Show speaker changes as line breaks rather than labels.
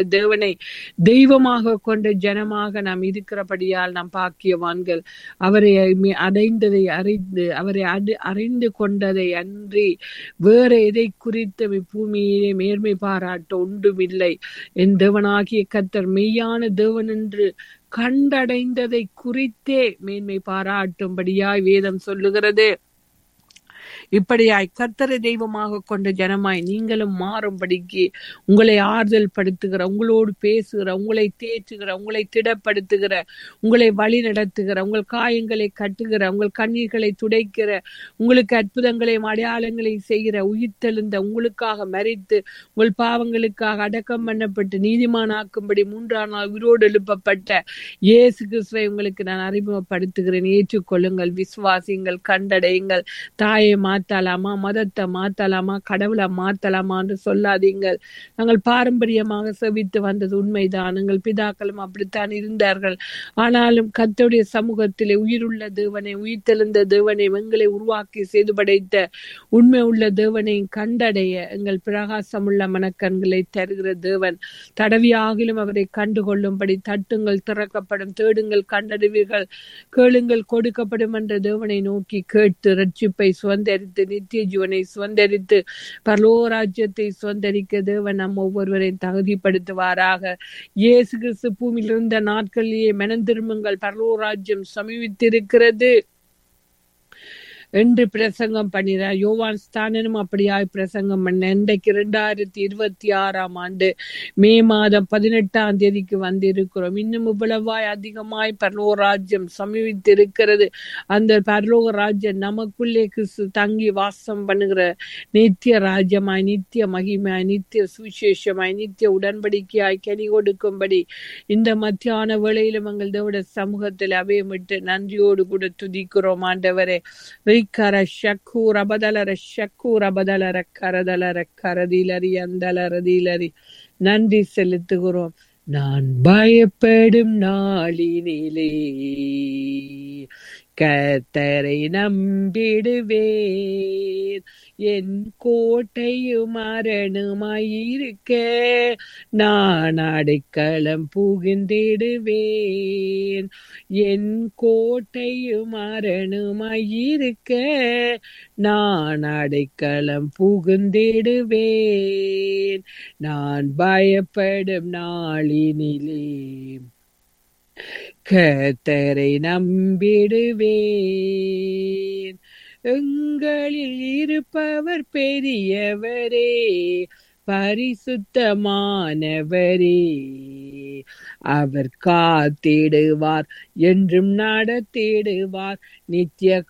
தேவனை தெய்வமாக கொண்ட ஜனமாக நாம் இருக்கிறபடியால் நாம் பாக்கியவான்கள் அவரை மி- அடைந்ததை அறிந்து அவரை அடு அறிந்து கொண்டதை அன்றி வேற எதை குறித்து பூமியிலே மேன்மை பாராட்ட ஒன்றுமில்லை என் தேவனாகிய கர்த்தர் மெய்யான தேவன் என்று கண்டடைந்ததை குறித்தே மேன்மை பாராட்டும்படியாய் வேதம் சொல்லுகிறது இப்படியாய் கர்த்தரை தெய்வமாக கொண்ட ஜனமாய் நீங்களும் மாறும்படிக்கு உங்களை ஆறுதல் படுத்துகிற உங்களோடு பேசுகிற உங்களை தேற்றுகிற உங்களை திடப்படுத்துகிற உங்களை வழி நடத்துகிற உங்கள் காயங்களை கட்டுகிற உங்கள் கண்ணீர்களை துடைக்கிற உங்களுக்கு அற்புதங்களையும் அடையாளங்களையும் செய்கிற உயிர்த்தெழுந்த உங்களுக்காக மறித்து உங்கள் பாவங்களுக்காக அடக்கம் பண்ணப்பட்டு நீதிமானாக்கும்படி மூன்றாம் நாள் உயிரோடு எழுப்பப்பட்ட இயேசு கிறிஸ்துவை உங்களுக்கு நான் அறிமுகப்படுத்துகிறேன் ஏற்றுக்கொள்ளுங்கள் விசுவாசிங்கள் கண்டடையுங்கள் தாயை மாத்தலாமா மதத்தை மாத்தலாமா கடவுளை மாத்தலாமான்னு சொல்லாதீங்கள் நாங்கள் பாரம்பரியமாக செவித்து வந்தது உண்மைதான் எங்கள் பிதாக்களும் அப்படித்தான் இருந்தார்கள் ஆனாலும் கர்த்தருடைய சமூகத்திலே உயிருள்ள தேவனை உயிர்த்தெழுந்த தேவனை எங்களை உருவாக்கி செய்து படைத்த உண்மை உள்ள தேவனை கண்டடைய எங்கள் பிரகாசமுள்ள மனக்கண்களை தருகிற தேவன் தடவியாகிலும் அவரை கண்டுகொள்ளும்படி தட்டுங்கள் திறக்கப்படும் தேடுங்கள் கண்டறிவீர்கள் கேளுங்கள் கொடுக்கப்படும் என்ற தேவனை நோக்கி கேட்டு ரட்சிப்பை சுதந்திரித்து நித்திய ஜீவனை சுதந்திரித்து பரலோராஜ்யத்தை சுதந்திரிக்க தேவன் நம் ஒவ்வொருவரையும் தகுதிப்படுத்துவாராக இயேசு கிறிஸ்து பூமியில் இருந்த நாட்களிலேயே மனம் திரும்புங்கள் பரலோராஜ்யம் சமீபித்திருக்கிறது என்று பிரசங்கம் பண்ணினார் யோவான் ஸ்தானனும் அப்படியாய் பிரசங்கம் பண்ண இன்றைக்கு இரண்டாயிரத்தி இருபத்தி ஆறாம் ஆண்டு மே மாதம் பதினெட்டாம் தேதிக்கு வந்திருக்கிறோம் இன்னும் இவ்வளவாய் அதிகமாய் பரலோக ராஜ்யம் சமீபித்திருக்கிறது அந்த பரலோக ராஜ்யம் நமக்குள்ளே கிறிஸ்து தங்கி வாசம் பண்ணுகிற நித்திய ராஜ்யமாய் நித்திய மகிமாய் நித்திய சுவிசேஷமாய் நித்திய உடன்படிக்கையாய் கனி கொடுக்கும்படி இந்த மத்தியான வேளையிலும் எங்கள் தேவட சமூகத்தில் அவையமிட்டு நன்றியோடு கூட துதிக்கிறோம் ஆண்டவரே ரிக்கர ஷக்கூர பதலர ஷக்கூர பதலர கரதலர கரதிலரி அந்தலரதிலரி நன்றி செலுத்துகிறோம் நான் பயப்படும் நாளினிலே கத்தரை நம்பிடுவேன் என் கோட்டையும் மரணமாயிருக்க நான் அடைக்கலம் புகுந்திடுவேன் என் கோட்டையும் மரணமாயிருக்க நான் அடைக்கலம் புகுந்திடுவேன் நான் பயப்படும் நாளினிலே கத்தரை நம்பிடுவேன் எங்களில் இருப்பவர் பெரியவரே பரிசுத்தமானவரே அவர் காத்திடுவார் என்றும் நடத்திடுவார் நித்திய